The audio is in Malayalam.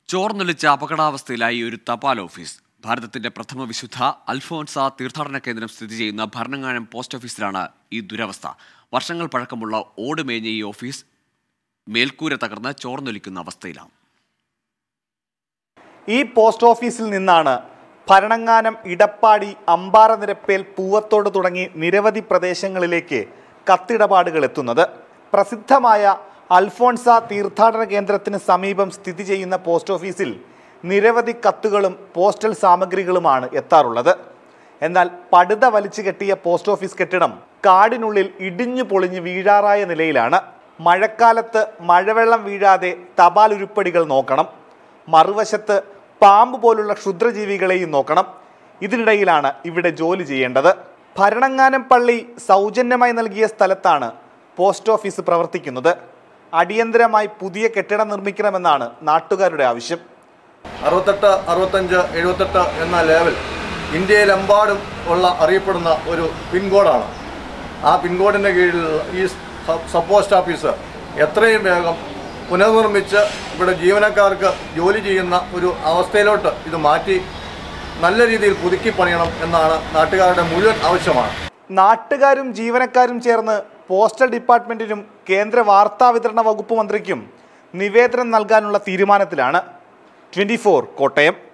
ചോർന്നൊലിച്ച അപകടാവസ്ഥയിലായി ഒരു തപാൽ ഓഫീസ് ഭാരതത്തിന്റെ പ്രഥമ വിശുദ്ധ അൽഫോൺസ തീർത്ഥാടന കേന്ദ്രം സ്ഥിതി ചെയ്യുന്ന ഭരണങ്ങാനം പോസ്റ്റ് ഓഫീസിലാണ് ഈ ദുരവസ്ഥ വർഷങ്ങൾ പഴക്കമുള്ള ഓട് മേഞ്ഞ ഈ ഓഫീസ് മേൽക്കൂര തകർന്ന് ചോർന്നൊലിക്കുന്ന അവസ്ഥയിലാണ് ഈ പോസ്റ്റ് ഓഫീസിൽ നിന്നാണ് ഭരണങ്ങാനം ഇടപ്പാടി അമ്പാറ നിരപ്പേൽ പൂവത്തോട് തുടങ്ങി നിരവധി പ്രദേശങ്ങളിലേക്ക് കത്തിടപാടുകൾ എത്തുന്നത് പ്രസിദ്ധമായ അൽഫോൺസ തീർത്ഥാടന കേന്ദ്രത്തിന് സമീപം സ്ഥിതി ചെയ്യുന്ന പോസ്റ്റ് ഓഫീസിൽ നിരവധി കത്തുകളും പോസ്റ്റൽ സാമഗ്രികളുമാണ് എത്താറുള്ളത് എന്നാൽ പടുത വലിച്ചു കെട്ടിയ പോസ്റ്റ് ഓഫീസ് കെട്ടിടം കാടിനുള്ളിൽ ഇടിഞ്ഞു പൊളിഞ്ഞ് വീഴാറായ നിലയിലാണ് മഴക്കാലത്ത് മഴവെള്ളം വീഴാതെ തപാൽ ഉരുപ്പടികൾ നോക്കണം മറുവശത്ത് പാമ്പ് പോലുള്ള ക്ഷുദ്രജീവികളെയും നോക്കണം ഇതിനിടയിലാണ് ഇവിടെ ജോലി ചെയ്യേണ്ടത് ഭരണങ്ങാനം പള്ളി സൗജന്യമായി നൽകിയ സ്ഥലത്താണ് പോസ്റ്റ് ഓഫീസ് പ്രവർത്തിക്കുന്നത് അടിയന്തരമായി പുതിയ കെട്ടിടം നിർമ്മിക്കണമെന്നാണ് നാട്ടുകാരുടെ ആവശ്യം അറുപത്തെട്ട് അറുപത്തഞ്ച് എഴുപത്തെട്ട് എന്ന ലെവൽ ഇന്ത്യയിലെമ്പാടും ഉള്ള അറിയപ്പെടുന്ന ഒരു പിൻകോഡാണ് ആ പിൻകോഡിൻ്റെ കീഴിൽ ഈ സബ് സബ് പോസ്റ്റ് ഓഫീസ് എത്രയും വേഗം പുനർനിർമ്മിച്ച് ഇവിടെ ജീവനക്കാർക്ക് ജോലി ചെയ്യുന്ന ഒരു അവസ്ഥയിലോട്ട് ഇത് മാറ്റി നല്ല രീതിയിൽ പുതുക്കി പണിയണം എന്നാണ് നാട്ടുകാരുടെ മുഴുവൻ ആവശ്യമാണ് നാട്ടുകാരും ജീവനക്കാരും ചേർന്ന് പോസ്റ്റൽ ഡിപ്പാർട്ട്മെന്റിനും കേന്ദ്ര വാർത്താ വിതരണ വകുപ്പ് മന്ത്രിക്കും നിവേദനം നൽകാനുള്ള തീരുമാനത്തിലാണ് ട്വന്റി കോട്ടയം